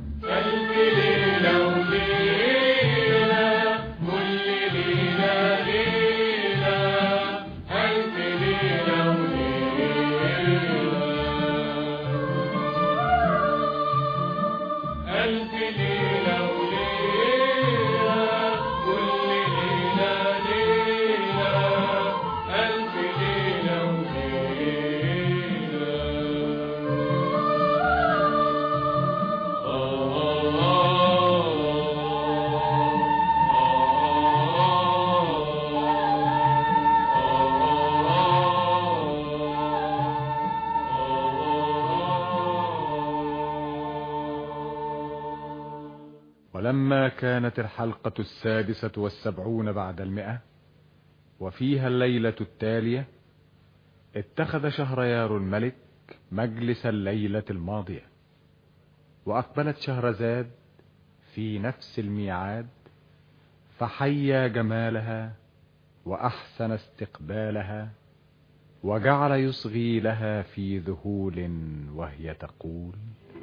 ولما كانت الحلقة السادسة والسبعون بعد المئة وفيها الليلة التالية اتخذ شهريار الملك مجلس الليلة الماضية وأقبلت شهرزاد في نفس الميعاد فحيا جمالها وأحسن استقبالها وجعل يصغي لها في ذهول وهي تقول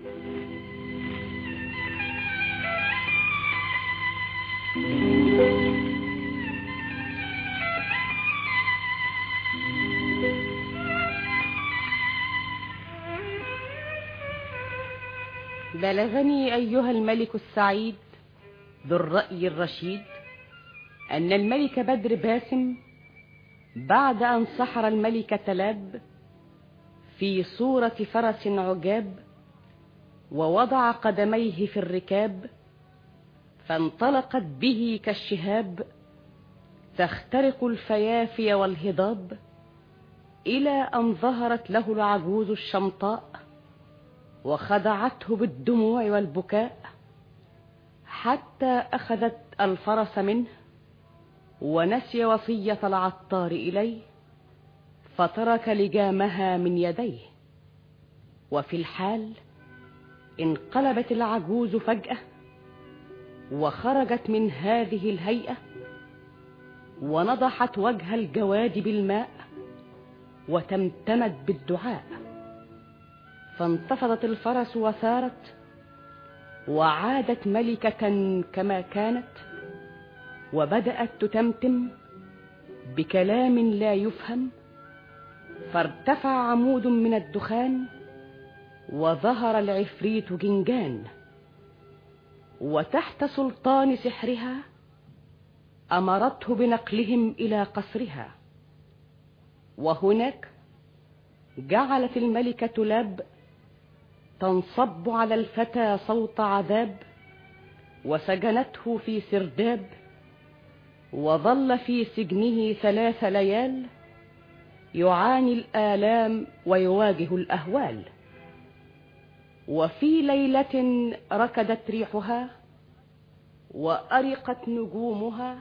بلغني أيها الملك السعيد ذو الرأي الرشيد أن الملك بدر باسم بعد أن سحر الملك تلاب في صورة فرس عجاب ووضع قدميه في الركاب فانطلقت به كالشهاب تخترق الفيافي والهضاب إلى أن ظهرت له العجوز الشمطاء وخدعته بالدموع والبكاء حتى أخذت الفرس منه ونسي وصية العطار إليه فترك لجامها من يديه وفي الحال انقلبت العجوز فجأة وخرجت من هذه الهيئة ونضحت وجه الجواد بالماء وتمتمت بالدعاء فانتفضت الفرس وثارت وعادت ملكة كما كانت وبدأت تتمتم بكلام لا يفهم فارتفع عمود من الدخان وظهر العفريت جنجان وتحت سلطان سحرها أمرته بنقلهم إلى قصرها وهناك جعلت الملكة لاب تنصب على الفتى صوت عذاب وسجنته في سرداب وظل في سجنه ثلاث ليال يعاني الآلام ويواجه الأهوال وفي ليلة ركدت ريحها وأرقت نجومها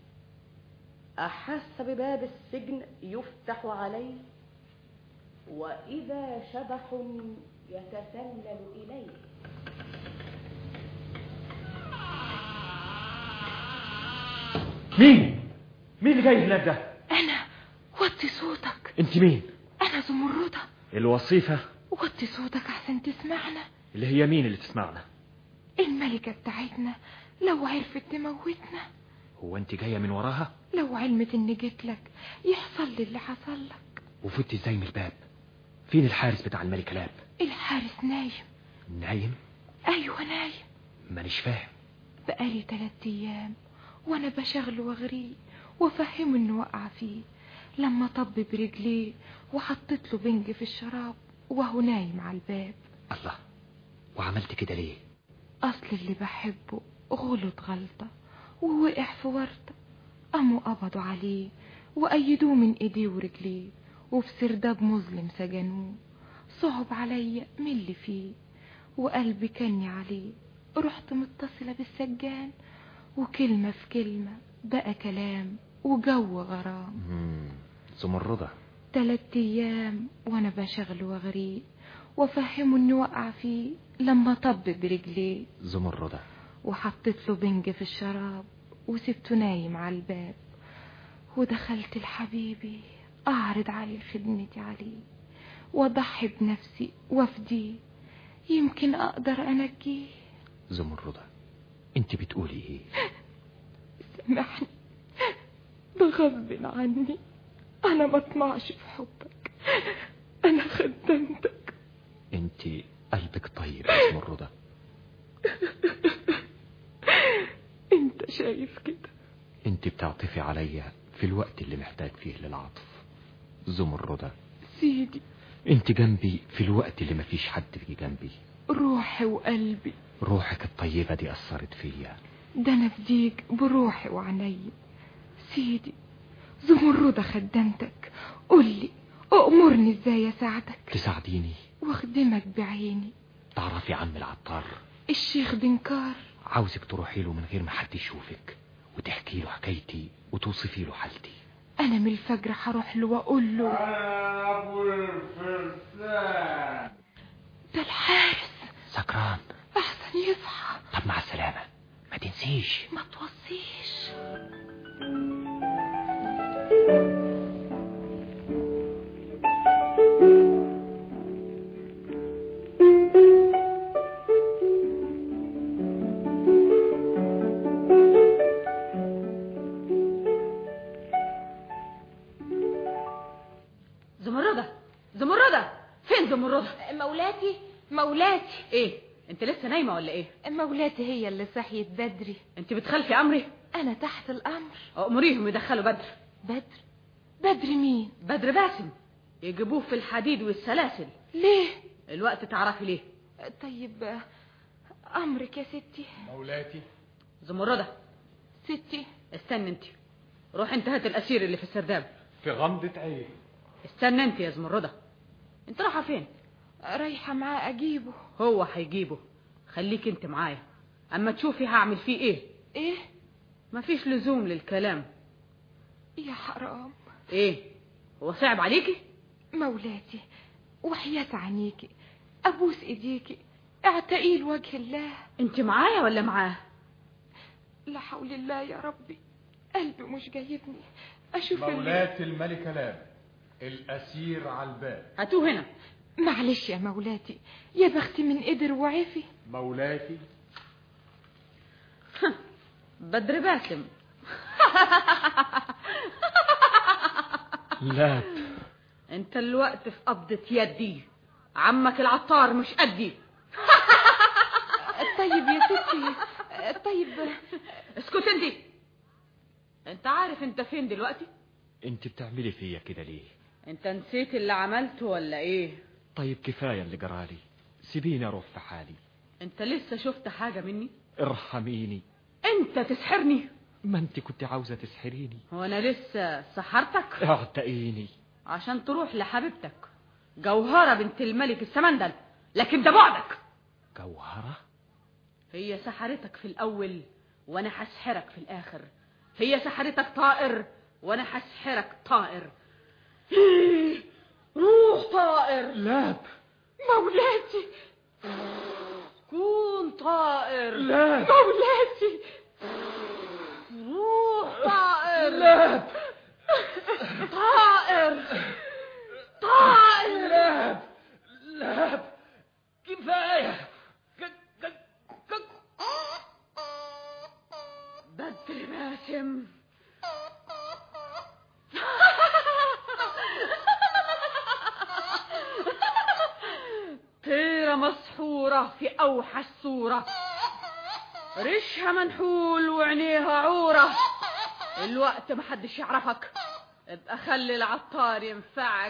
أحس بباب السجن يفتح عليه وإذا شبح يتسلل إليه مين مين اللي جاي هناك ده أنا وطي صوتك انت مين أنا زمردة الوصيفة وطي صوتك عشان تسمعنا اللي هي مين اللي تسمعنا الملكة بتاعتنا لو عرفت تموتنا هو انت جاية من وراها لو علمت اني جيت لك يحصل لي اللي حصل لك وفوت ازاي من الباب فين الحارس بتاع الملكة لاب الحارس نايم نايم ايوه نايم مانيش فاهم بقالي تلات ايام وانا بشغله واغريه وافهمه انه وقع فيه لما طب برجليه وحطيت له بنج في الشراب وهو نايم على الباب الله وعملت كده ليه اصل اللي بحبه غلط غلطة ووقع في ورطة قاموا قبضوا عليه وأيدوه من ايديه ورجليه وفي سرداب مظلم سجنوه صعب عليا من اللي فيه وقلبي كني عليه رحت متصلة بالسجان وكلمة في كلمة بقى كلام وجو غرام مم، زمردة تلات ايام وانا بشغل واغريه وافهمه اني وقع فيه لما طب برجليه زمردة وحطيت له بنج في الشراب وسبته نايم على الباب ودخلت لحبيبي اعرض عليه خدمتي عليه واضحي بنفسي وافديه يمكن اقدر انجيه زمردة انت بتقولي ايه سامحني ده غصب عني انا ما اطمعش في حبك انا خدمتك انت قلبك طيب يا زمردة انت شايف كده انت بتعطفي عليا في الوقت اللي محتاج فيه للعطف زمردة سيدي انت جنبي في الوقت اللي مفيش حد في جنبي روحي وقلبي روحك الطيبة دي أثرت فيا ده انا فديك بروحي وعيني سيدي زمردة خدمتك قولي أأمرني ازاي اساعدك تساعديني واخدمك بعيني تعرفي عم العطار الشيخ دنكار عاوزك تروحي له من غير ما حد يشوفك وتحكي له حكايتي وتوصفي له حالتي انا من الفجر هروح له واقول له ابو الفرسان ده الحارس سكران احسن يصحى طب مع السلامة ما تنسيش ما توصيش زمردة زمردة فين زمردة مولاتي مولاتي ايه انت لسه نايمة ولا ايه مولاتي هي اللي صحيت بدري انت بتخلفي امري انا تحت الامر امريهم يدخلوا بدر بدر بدر مين بدر باسم يجيبوه في الحديد والسلاسل ليه الوقت تعرفي ليه طيب امرك يا ستي مولاتي زمردة ستي استنى انت روح انت هات الاسير اللي في السرداب في غمضة عين استنى انت يا زمردة انت رايحة فين رايحة معاه اجيبه هو هيجيبه خليك انت معايا اما تشوفي هعمل فيه ايه ايه مفيش لزوم للكلام يا حرام ايه هو صعب عليكي مولاتي وحياة عينيكي ابوس ايديكي اعتقي وجه الله انت معايا ولا معاه لا حول الله يا ربي قلبي مش جايبني اشوف اللي- مولاتي الملكة لاب الأسير على الباب هاتوه هنا معلش يا مولاتي يا بختي من قدر وعفي مولاتي بدر باسم لا انت الوقت في قبضة يدي عمك العطار مش قدي طيب يا ستي طيب اسكت انت انت عارف انت فين دلوقتي انت بتعملي فيا كده ليه انت نسيت اللي عملته ولا ايه طيب كفاية اللي جرالي سيبيني اروح في حالي انت لسه شفت حاجة مني ارحميني انت تسحرني ما انت كنت عاوزة تسحريني هو انا لسه سحرتك اعتقيني عشان تروح لحبيبتك جوهرة بنت الملك السمندل لكن ده بعدك جوهرة هي سحرتك في الأول وأنا هسحرك في الآخر هي سحرتك طائر وأنا هسحرك طائر روح طائر لا مولاتي كون طائر لا مولاتي روح طائر لا طائر طائر لا لا كفاية ك- ك- ك- بدر باسم طيرة مسحورة في أوحش صورة ريشها منحول وعينيها عورة الوقت محدش يعرفك ابقى خلي العطار ينفعك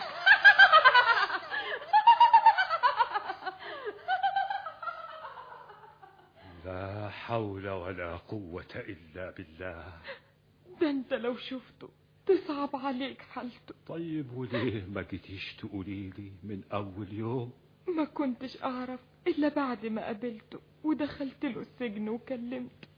لا حول ولا قوة إلا بالله ده انت لو شفته تصعب عليك حالته طيب وليه ما جيتيش تقولي لي من أول يوم ما كنتش اعرف الا بعد ما قابلته ودخلت له السجن وكلمته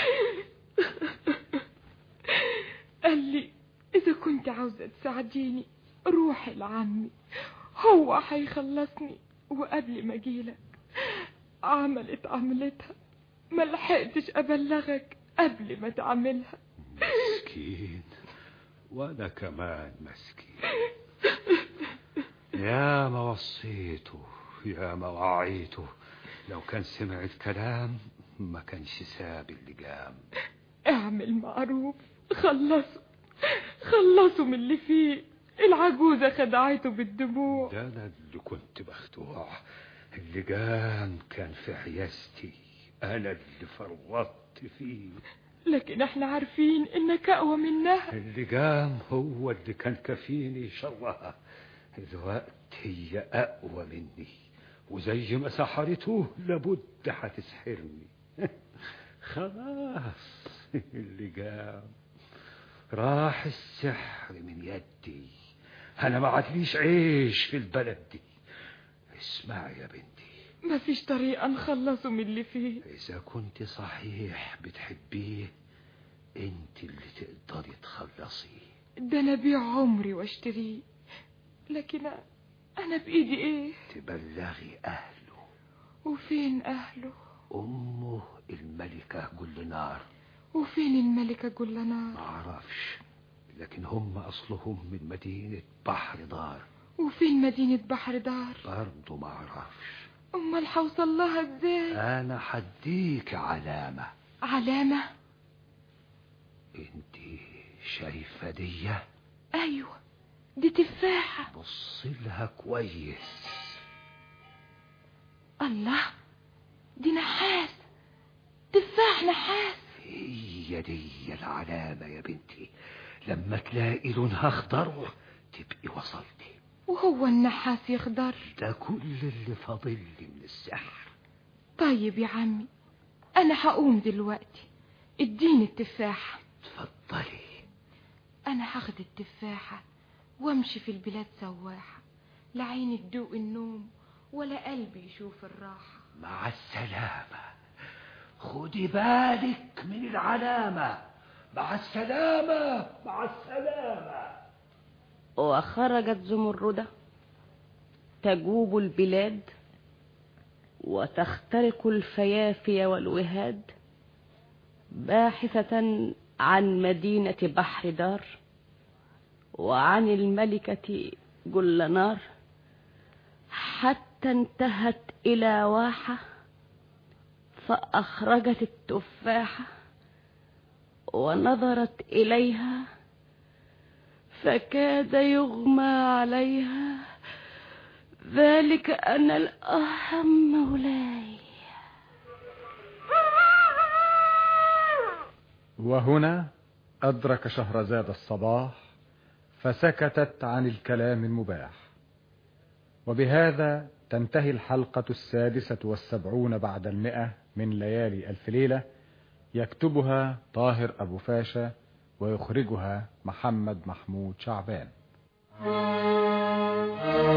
قال لي اذا كنت عاوزه تساعديني روحي لعمي هو هيخلصني وقبل ما اجيلك عملت عملتها ما لحقتش ابلغك قبل ما تعملها مسكين وأنا كمان مسكين يا ما وصيته يا ما وعيته لو كان سمع الكلام ما كانش ساب اللجام اعمل معروف خلصوا خلصوا من اللي فيه العجوزة خدعته بالدموع ده انا اللي كنت مخدوع اللجام كان في عياستي انا اللي فرطت فيه لكن احنا عارفين انك اقوى منها اللجام هو اللي كان كفيني شرها الوقت هي اقوى مني وزي ما سحرته لابد هتسحرني خلاص اللجام راح السحر من يدي انا ما عادليش عيش في البلد دي اسمعي يا بنتي مفيش طريقة نخلصوا من اللي فيه إذا كنت صحيح بتحبيه أنت اللي تقدري تخلصيه ده انا بيع عمري واشتريه لكن انا بايدي ايه تبلغي أهله وفين اهله أمه الملكة جلنار وفين الملكة جلنار معرفش لكن هم أصلهم من مدينة بحر دار وفين مدينة بحر دار برضه معرفش امال هوصل لها ازاي أنا حديك علامة علامة أنت شايفة دي ايوه دي تفاحة بص لها كويس الله دي نحاس تفاح نحاس هي دي العلامة يا بنتي لما تلاقي لونها اخضر تبقي وصلتي وهو النحاس يخضر ده كل اللي فاضل لي من السحر طيب يا عمي انا هقوم دلوقتي اديني التفاحة اتفضلي انا هاخد التفاحة وامشي في البلاد سواحة لا عيني تدوق النوم ولا قلبي يشوف الراحة مع السلامة خدي بالك من العلامة مع السلامة مع السلامة وخرجت زمردة تجوب البلاد وتخترق الفيافي والوهاد باحثة عن مدينة بحر دار وعن الملكة جلنار حتى انتهت إلى واحة فأخرجت التفاحة ونظرت إليها فكاد يغمى عليها ذلك أنا الأهم مولاي وهنا أدرك شهرزاد الصباح فسكتت عن الكلام المباح وبهذا تنتهي الحلقة السادسة والسبعون بعد المئة من ليالي ألف ليلة يكتبها طاهر أبو فاشا ويخرجها محمد محمود شعبان